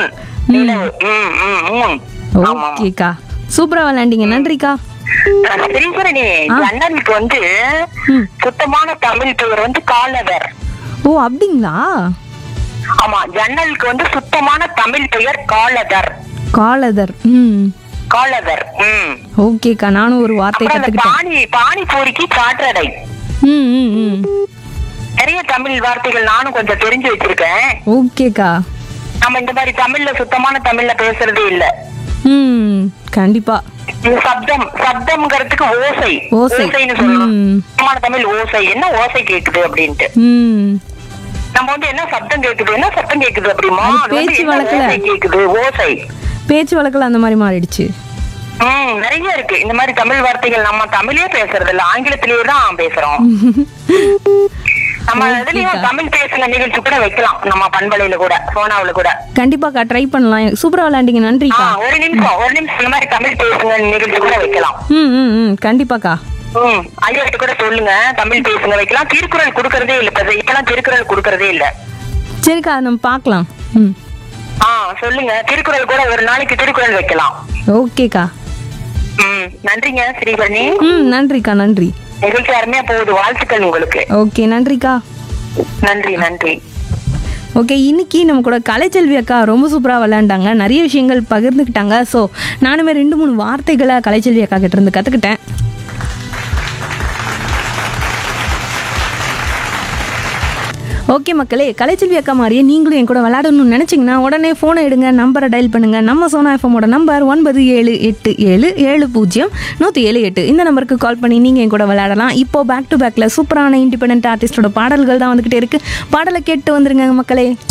Moon நிலவு. ம், ம், மூன் ஆமா ஓகேக்கா சூப்பரா விளையாண்டீங்க நன்றிக்கா ஸ்ரீசரணி ஆ. ஜன்னலுக்கு வந்து ம். சுத்தமான தமிழ் பெயர் வந்து காலவர் ஓ அப்படிங்களா ஆமா ஜன்னலுக்கு வந்து சுத்தமான தமிழ் பெயர் காலதர் காலதர் ம் காலதர் ம் ஓகேக்கா நானும் ஒரு வார்த்தை அப்புறம் அந்த கத்துக்கிட்டேன் பானி பானிபூரிக்கு சாற்றடை ம் ம் ம் நிறைய தமிழ் வார்த்தைகள் நானும் கொஞ்சம் தெரிஞ்சு வச்சிருக்கேன் ஓகேக்கா நம்ம இந்த மாதிரி தமிழ்ல சுத்தமான தமிழ்ல பேசுறதே இல்ல ம் கண்டிப்பா இந்த சப்தம் சப்தம்ங்கிறதுக்கு ஓசை ஓசை. ஓசைன்னு சொல்லணும் ம். சுத்தமான தமிழ் ஓசை என்ன ஓசை கேக்குது அப்படின்ட்டு ம் நம்ம வந்து என்ன சப்தம் கேக்குது என்ன சத்தம் கேக்குது அப்படிமா அது அது வந்து பேச்சு என்ன வழக்குல. ஓசை கேக்குது ஓசை பேச்சு வழக்கில் அந்த மாதிரி மாறிடுச்சு ம் நிறைய இருக்கு இந்த மாதிரி தமிழ் வார்த்தைகள் நம்ம தமிழே பேசுறது இல்ல ஆங்கிலத்திலேயே தான் பேசுறோம் நம்ம இதுலயும் தமிழ் பேசுன நிகழ்ச்சி கூட வைக்கலாம் நம்ம பண்பலையில கூட சோனாவுல கூட கண்டிப்பாக்கா ட்ரை பண்ணலாம் சூப்பரா விளையாண்டீங்க ஆ, நன்றிக்கா ஒரு நிமிஷம் ஒரு நிமிஷம் இந்த மாதிரி தமிழ் பேசுங்க நிகழ்ச்சி கூட வைக்கலாம் ம் ம் ம் கண்டிப்பாக்கா ம் ஐயா கிட்ட கூட சொல்லுங்க தமிழ் பேசுங்க வைக்கலாம் திருக்குறள் கொடுக்கறதே இல்ல இப்ப இப்பெல்லாம் திருக்குறள் கொடுக்கறதே இல்ல சரிக்கா நம்ம பார்க்கலாம் ம் ஆ சொல்லுங்க திருக்குறள் கூட ஒரு நாளைக்கு திருக்குறள் வைக்கலாம் ஓகேக்கா ம் நன்றிங்க ஸ்ரீபரணி ம் நன்றிக்கா நன்றி நிகழ்ச்சி அருமையா போகுது வாழ்த்துக்கள் உங்களுக்கு ஓகே நன்றிக்கா நன்றி நன்றி ஓகே இன்னைக்கு நம்ம கூட கலைச்செல்வி அக்கா ரொம்ப சூப்பராக விளையாண்டாங்க நிறைய விஷயங்கள் பகிர்ந்துக்கிட்டாங்க ஸோ நானுமே ரெண்டு மூணு வார்த்தைகளை கலைச்செல்வி அக்கா கிட்ட இருந்து கற்றுக்கிட்டேன் ஓகே மக்களே கலைச்செல்வி அக்கா மாதிரியே நீங்களும் என் கூட விளையாடணும்னு நினச்சிங்கன்னா உடனே ஃபோனை எடுங்க நம்பரை டயல் பண்ணுங்கள் நம்ம சோனா எஃப்எம்மோட நம்பர் ஒன்பது ஏழு எட்டு ஏழு ஏழு பூஜ்ஜியம் நூற்றி ஏழு எட்டு இந்த நம்பருக்கு கால் பண்ணி நீங்கள் என் கூட விளையாடலாம் இப்போ பேக் டு பேக்கில் சூப்பரான இண்டிபெண்ட் ஆர்டிஸ்டோட பாடல்கள் தான் வந்துக்கிட்டே இருக்குது பாடலை கேட்டு வந்துருங்க மக்களே